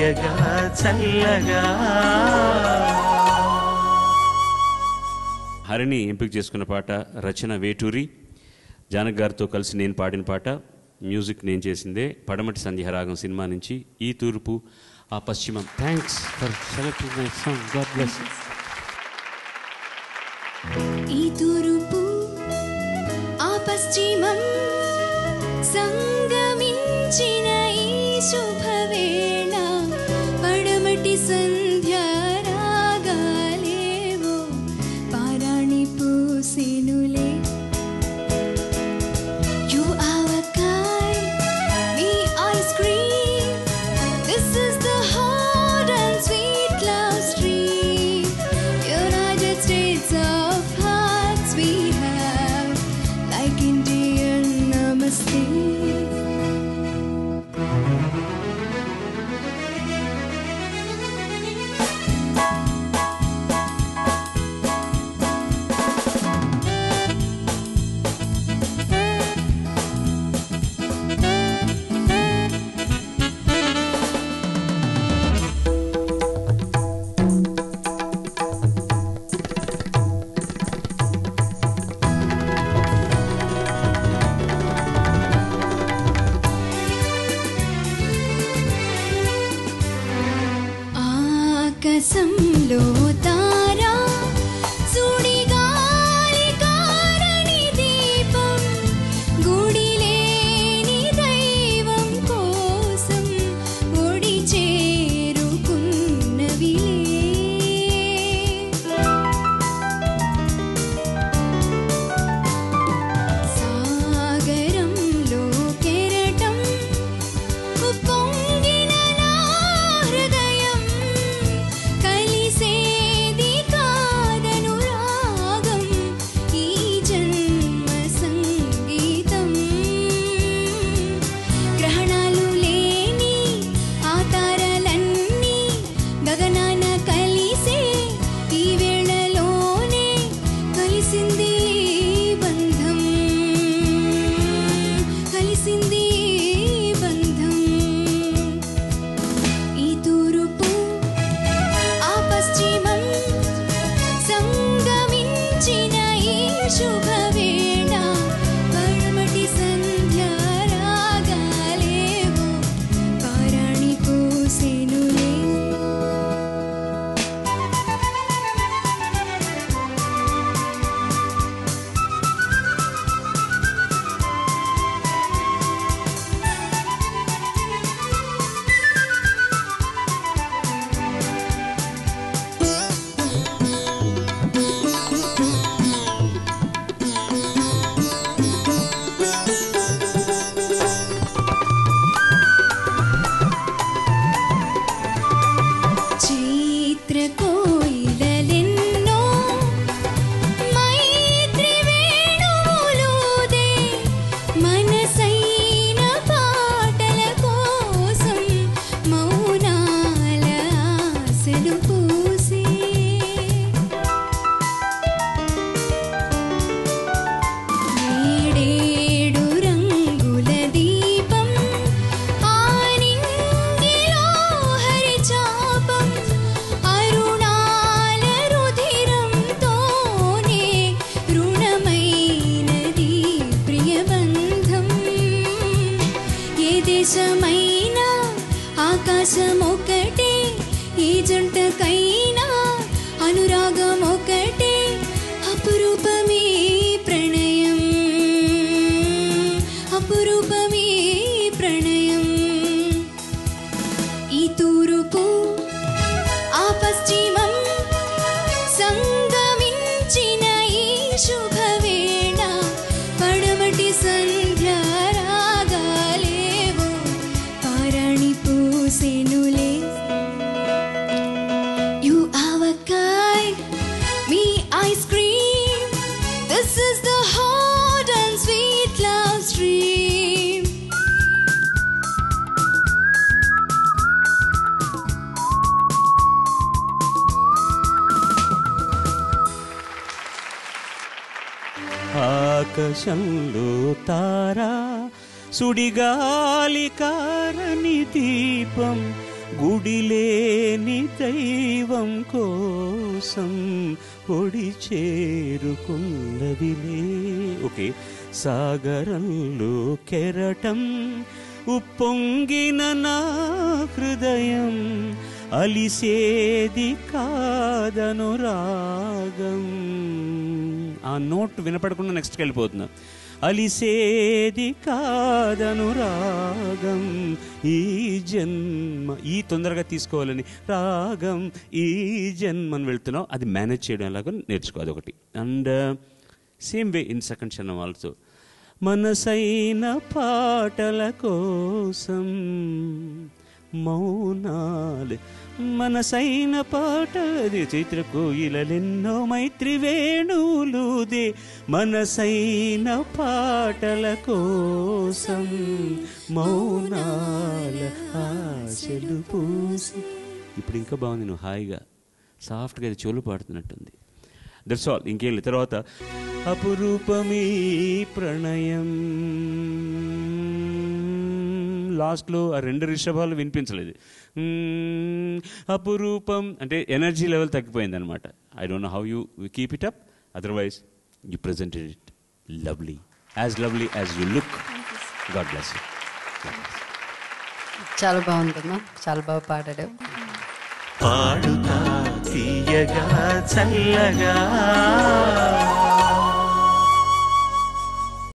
తీయగా చల్లగా హరిని ఎంపిక చేసుకున్న పాట రచన వేటూరి జానక్ గారితో కలిసి నేను పాడిన పాట మ్యూజిక్ నేను చేసిందే పడమటి సంధ్యారాగం సినిమా నుంచి ఈ తూర్పు ఆ పశ్చిమం thanks for selecting my song God bless ఈ తూర్పు ఆ పశ్చిమం సంగమించిన ఈ శుభవేళ పడమటి సంధ్యా రాగాలేవో పారాణి పూసెనులే You are a kite, me ice cream. This is the hot and sweet love stream. United States of hearts we have, like Indian namaste. ఆకాశంలో తారా సుడిగాలి కారణి దీపం గుడిలేని దైవం కోసం ఒడి చేరుకున్నవిలే సాగరంలో కెరటం ఉప్పొంగిన నా హృదయం కలిసేది కాదను రాగం ఈ జన్మ సంగీతం గ్రహణాలు లేని ఆ తారలన్నీ గగనాన కలిసే ఈ వేళలోనే కలిసింది ఈ బంధం కలిసింది ఈ బంధం ఈ తూర్పు ఆ పశ్చిమం సంగమించిన ఈ శుభవేళ పడమటి సంధ్యా రాగాలేవో పారాణి పూసెనులే చైత్ర కోయిలెన్నో మైత్రి వేణువులూదే మనసైన పాటల కోసం మౌనాల ఆశలు పూసే ఏడేడు రంగుల దీపం ఆనింగిలో హరిచాపం అరుణాల రుధిరంతోనే రుణమైనది ప్రియబంధం ఏ దేశమైనా ఆకాశం ఒకటే ఏ జంటకైనా అనురాగం ఒకటే అపురూపమే ప్రణయం అపురూపమే ప్రణయం ఈ తూర్పు ఆ పశ్చిమం సంగమించిన ఈ శుభవేళ పడమటి సంధ్యా రాగాలేవో పారాణి పూసెనులే You are a kite, me ice cream. This is the hot and sweet love stream. ఆకాశంలో తారా సుడిగాలి కారని దీపం గుడిలేని దైవం కోసం ఒడి చేరుకున్నవిలే ఓకే సాగరంలో కెరటం ఉప్పొంగిన నా హృదయం అలిసేది కాదను రాగం ఆ నోట్ వినపడకుండా నెక్స్ట్కి వెళ్ళిపోతున్నా అలిసేది కాదను రాగం ఈ జన్మ ఈ తొందరగా తీసుకోవాలని రాగం ఈ జన్మని వెళ్తున్నావు అది మేనేజ్ చేయడం ఎలాగో నేర్చుకో అదొకటి and same way in second చరణం ఆల్సో మనసైన పాటల కోసం మౌనాలు మనసైన పాట అది చైత్ర కోయిలెన్నో మైత్రి వేణువులుదే మనసైన పాటల కోసం మౌనాల ఆశలు పూసి ఇప్పుడు ఇంకా బాగుంది నువ్వు హాయిగా సాఫ్ట్గా అది చెవులు పాడుతున్నట్టుంది దట్స్ ఆల్ ఇంకేం లేదు తర్వాత అపురూపమీ ప్రణయం లాస్ట్లో ఆ రెండు రిషభాలు వినిపించలేదు మ్మ్, అపురూపం అంటే ఎనర్జీ లెవెల్ తగ్గిపోయింది అనమాట I don't know how you keep it up otherwise you presented it lovely as lovely as you look God bless you చాలా బాగుందమ్మా చాలా బాగా పాడాడు పాడుతా తీయగా చల్లగా